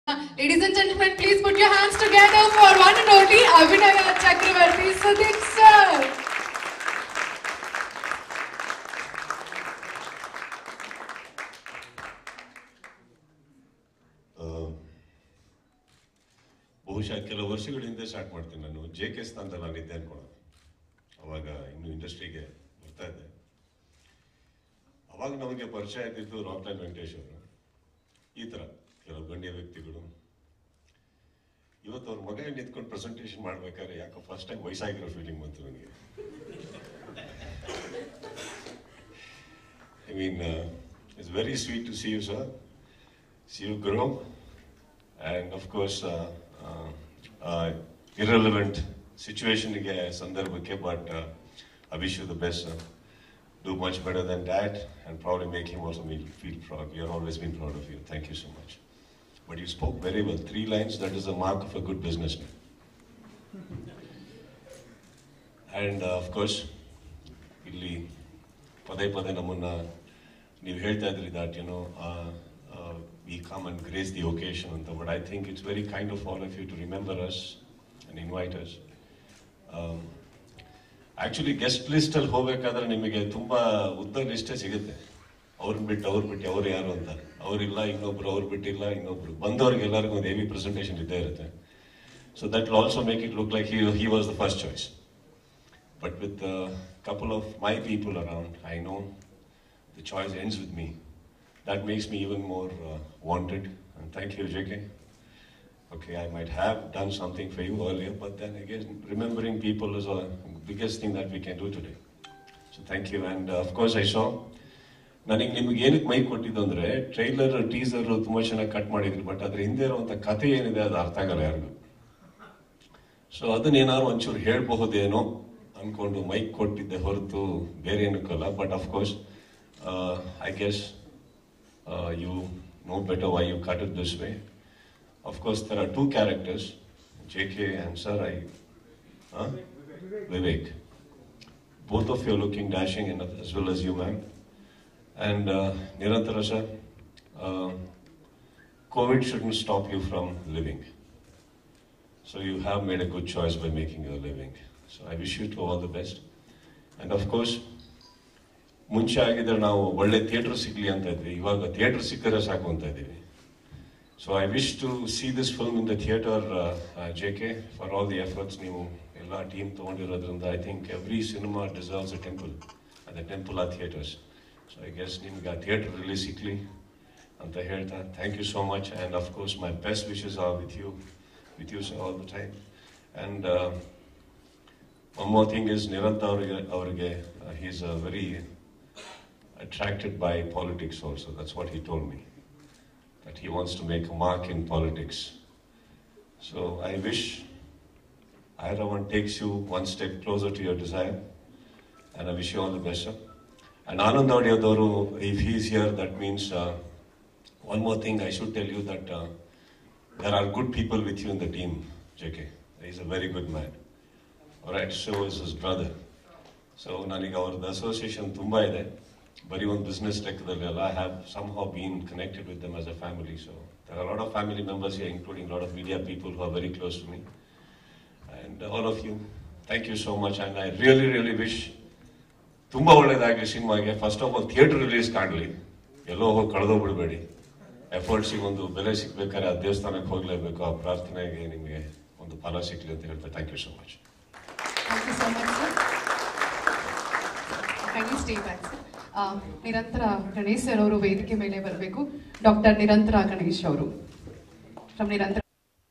Ladies and gentlemen, please put your hands together for one and only Abhinaya Chakravarti Sudeep sir. ಆ, ಬಹುಶಃ ಕೆಲವು ವರ್ಷಗಳ ಹಿಂದೆ start ಮಾಡ್ತೀನಿ ನಾನು ಜೆ ಕೆ ಸ್ಥಾನದಲ್ಲಿ ನಾನಿದ್ದೆ ಅನ್ಕೊಳ್ಳೋದು ಅವಾಗ ಇನ್ನು ಇಂಡಸ್ಟ್ರಿಗೆ ಬರ್ತಾ ಇದ್ದೆ ಅವಾಗ ನಮಗೆ ಪರಿಚಯ ಆಯ್ತಿದ್ದು ರಾಕ್ಲೈನ್ ವೆಂಕಟೇಶ್ ಅವರು ಈ ಥರ ಕೆಲವು ಗಣ್ಯ ವ್ಯಕ್ತಿಗಳು ಇವತ್ತು ಅವ್ರ ಮಗ ನಿಂತ್ಕೊಂಡು ಪ್ರೆಸೆಂಟೇಷನ್ ಮಾಡ್ಬೇಕಾದ್ರೆ ಯಾಕೋ ಫಸ್ಟ್ ಟೈಮ್ ವಯಸ್ಸಾಗಿರೋ ಫೀಲಿಂಗ್ ಬಂತು ನನಗೆ I mean it's very sweet to see you sir see you grow. And of course, uh, uh, uh, irrelevant situation ಗೆ ಸಂದರ್ಭಕ್ಕೆ but uh, I wish you the best. sir. Do much better than that and probably make him also make you feel proud. We have always been proud of you. Thank you so much. But you spoke very well. Three lines, that is the mark of a good businessman. And uh, of course, ಇಲ್ಲಿ ಪದೇ ಪದೇ ನಮ್ಮನ್ನ ನೀವು ಹೇಳ್ತಾ ಇದ್ರಿ that you know we come and grace the occasion ಅಂತ but I think it's very kind of all of you to remember us and invite us actually guest list ಅಲ್ಲಿ ಹೋಗ್ಬೇಕಾದ್ರೆ ನಿಮಗೆ ತುಂಬಾ ಉದ್ದ ಲಿಸ್ಟೇ ಸಿಗುತ್ತೆ ಅವ್ರನ್ನ ಬಿಟ್ಟು ಅವ್ರು ಬಿಟ್ಟು ಅವ್ರು ಯಾರು ಅಂತ ಅವ್ರಿಲ್ಲ ಇನ್ನೊಬ್ರು ಅವ್ರು ಬಿಟ್ಟಿಲ್ಲ ಇನ್ನೊಬ್ರು ಬಂದವ್ರಿಗೆ ಎಲ್ಲರಿಗೂ ಒಂದು ಹೆವಿ ಪ್ರೆಸೆಂಟೇಷನ್ ಇದ್ದೇ ಇರುತ್ತೆ so that will also make it look like he he was the first choice But with a couple of my people around, I know the choice ends with me. That makes me even more uh, wanted. And thank you, JK. Okay, I might have done something for you earlier, but then again, remembering people is the biggest thing that we can do today. So thank you. And uh, of course, I saw. ನನಗೆ ನಿಮ್ಗೆ ಏನಕ್ಕೆ ಮೈ ಕೊಟ್ಟಿದ್ದು ಅಂದ್ರೆ trailer teaser ತುಂಬಾ ಚೆನ್ನಾಗಿ cut ಮಾಡಿದ್ರಿ but ಅದ್ರ ಹಿಂದೆ ಇರುವಂತ ಕಥೆ ಏನಿದೆ ಅದು ಅರ್ಥ ಆಗಲ್ಲ ಯಾರಿಗೂ ಸೊ ಅದನ್ನೇನಾದ್ರು ಒಂಚೂರು ಹೇಳ್ಬಹುದೇನೋ ಅನ್ಕೊಂಡು ಮೈಕ್ ಕೊಟ್ಟಿದ್ದೆ ಹೊರತು ಬೇರೆ ಏನಕ್ಕಲ್ಲ but of course I guess you know better why you cut it this way of course there are two characters J K and sir I Vivek both of you are looking dashing enough as well as you, ma'am. And uh, Nirantara sir, uh, COVID shouldn't stop you from living. So you have made a good choice by making your living. So I wish you to all the best. And of course, ಮುಂಚೆ ಆಗಿದ್ರೆ ನಾವು ಒಳ್ಳೆ theatre ಸಿಗ್ಲಿ ಅಂತ ಇದ್ವಿ ಇವಾಗ theatre ಸಿಕ್ಕರೆ ಸಾಕು ಅಂತ ಇದ್ದೀವಿ so I wish to see this film in the theatre J K for all the efforts ನೀವು ಎಲ್ಲ ಟೀಮ್ ತೊಗೊಂಡಿರೋದ್ರಿಂದ I think every cinema deserves a temple the temple are theatres so I guess ನಿಮ್ಗೆ ಆ ಥಿಯೇಟರ್ ರಿಲೀಸ್ ಸಿಕ್ಲಿ ಅಂತ ಹೇಳ್ತಾ thank you so much and of course my best wishes are with you with you all the time and one more thing is Niranth ಅವರಿಗೆ ಅವರಿಗೆ he's a very attracted by politics also. That's what he told me. That he wants to make a mark in politics. So I wish Airavan takes you one step closer to your desire. And I wish you all the best, sir. And Anand Audiodoru, if he is here, that means uh, one more thing I should tell you that uh, there are good people with you in the team, JK. He's a very good man. All right, so is his brother. So ನನಗೆ ಅವ್ರದ್ದು association ತುಂಬ ಇದೆ ಬರೀ ಒಂದು business ಲೆಕ್ಕದಲ್ಲಿ ಅಲ್ಲ I have somehow been connected with them as a family so there are lot of family members here including lot of media people who are very close to me and all of you thank you so much and I really really wish ತುಂಬ ಒಳ್ಳೇದಾಗಲಿ ಸಿನಿಮಾಗೆ first of all theatre release ಕಾಣಲಿ ಎಲ್ಲೋ ಹೋಗಿ ಕಳೆದೋಗ್ಬಿಡ್ಬೇಡಿ ಎಫರ್ಟ್ಸಿಗೆ ಒಂದು ಬೆಲೆ ಸಿಗ್ಬೇಕಾದ್ರೆ ಆ ದೇವಸ್ಥಾನಕ್ಕೆ ಹೋಗ್ಲೇಬೇಕು ಆ ಪ್ರಾರ್ಥನೆಗೆ ನಿಮಗೆ ಒಂದು ಫಲ ಸಿಗ್ಲಿ ಅಂತ ಹೇಳ್ತಾ thank you so much Thank you so much, sir. Kindly stay back, sir. ಆ, ನಿರಂತರ ಗಣೇಶ್ ಸರ್ ಅವರು ವೇದಿಕೆ ಮೇಲೆ ಬರಬೇಕು ಡಾಕ್ಟರ್ ನಿರಂತರ ಗಣೇಶ್ ಅವರು ಫ್ರಮ್ ನಿರಂತರ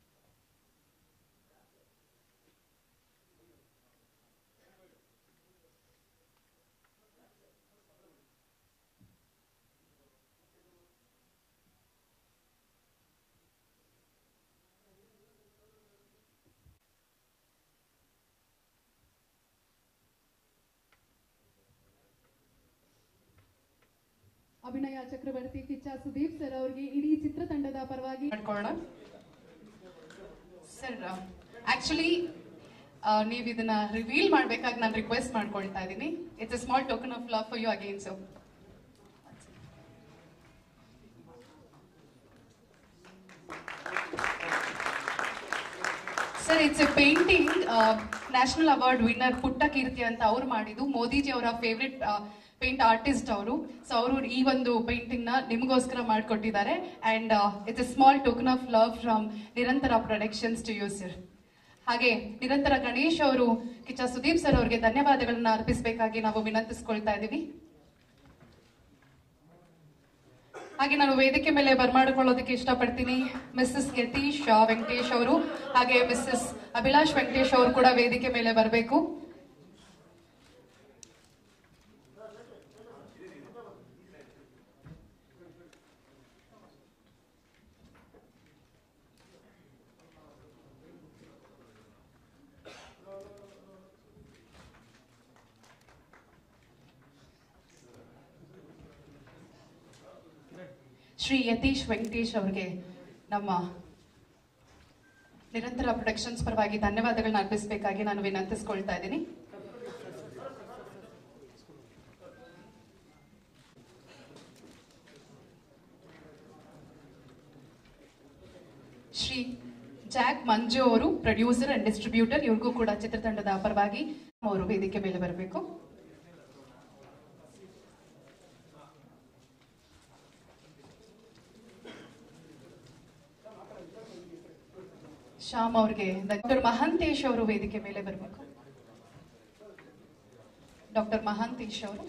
ಅಭಿನಯ ಚಕ್ರವರ್ತಿ ಕಿಚ್ಚ ಸುದೀಪ್ ಸರ್ ಅವರಿಗೆ ಇಡೀ ಚಿತ್ರತಂಡದ ಪರವಾಗಿ ಮಾಡ್ಕೊಳ್ಳೋಣ ಸರ್ ಆಕ್ಚುಲಿ ನೀವು ಇದನ್ನ ರಿವೀಲ್ ಮಾಡ್ಬೇಕಾಗಿ ನಾನು ರಿಕ್ವೆಸ್ಟ್ ಮಾಡ್ಕೊಳ್ತಾ ಇದ್ದೀನಿ it's a small token of love for you again so sir it's a painting national award winner Putta Keerthi ಅಂತ ಅವ್ರು ಮಾಡಿದ್ದು ಮೋದಿಜಿ ಅವರ ಫೇವ್ರೆಟ್ ಪೇಂಟ್ ಆರ್ಟಿಸ್ಟ್ ಅವರು ಸೊ ಅವರು ಈ ಒಂದು ಪೇಂಟಿಂಗ್ ನ ನಿಮಗೋಸ್ಕರ ಮಾಡಿಕೊಟ್ಟಿದ್ದಾರೆ and it's a small token of love from Niranthara productions to you sir ಹಾಗೆ ನಿರಂತರ ಗಣೇಶ್ ಅವರು ಕಿಚ್ಚ ಸುದೀಪ್ ಸರ್ ಅವರಿಗೆ ಧನ್ಯವಾದಗಳನ್ನ ಅರ್ಪಿಸಬೇಕಾಗಿ ನಾವು ವಿನಂತಿಸ್ಕೊಳ್ತಾ ಇದ್ದೀವಿ ಹಾಗೆ ನಾನು ವೇದಿಕೆ ಮೇಲೆ ಬರ್ಮಾಡಿಕೊಳ್ಳೋದಕ್ಕೆ ಇಷ್ಟಪಡ್ತೀನಿ ಮಿಸ್ಸಸ್ ಯತೀಶ್ ವೆಂಕಟೇಶ್ ಅವರು ಹಾಗೆ ಮಿಸ್ಸಸ್ ಅಭಿಲಾಷ್ ವೆಂಕಟೇಶ್ ಅವರು ಕೂಡ ವೇದಿಕೆ ಮೇಲೆ ಬರಬೇಕು ಶ್ರೀ ಯತೀಶ್ ವೆಂಕಟೇಶ್ ಅವರಿಗೆ ನಮ್ಮ ನಿರಂತರ ಪ್ರೊಡಕ್ಷನ್ಸ್ ಪರವಾಗಿ ಧನ್ಯವಾದಗಳನ್ನ ಅರ್ಪಿಸಬೇಕಾಗಿ ನಾನು ವಿನಂತಿಸ್ಕೊಳ್ತಾ ಇದ್ದೀನಿ ಶ್ರೀ ಜಾಕ್ ಮಂಜು ಅವರು ಪ್ರೊಡ್ಯೂಸರ್ ಅಂಡ್ ಡಿಸ್ಟ್ರಿಬ್ಯೂಟರ್ ಇವ್ರಿಗೂ ಕೂಡ ಚಿತ್ರತಂಡದ ಪರವಾಗಿ ಅವರು ವೇದಿಕೆ ಮೇಲೆ ಬರಬೇಕು ಶ್ಯಾಮ್ ಅವ್ರಿಗೆ ಡಾಕ್ಟರ್ ಮಹಾಂತೇಶ್ ಅವರು ವೇದಿಕೆ ಮೇಲೆ ಬರಬೇಕು ಡಾಕ್ಟರ್ ಮಹಾಂತೇಶ್ ಅವರು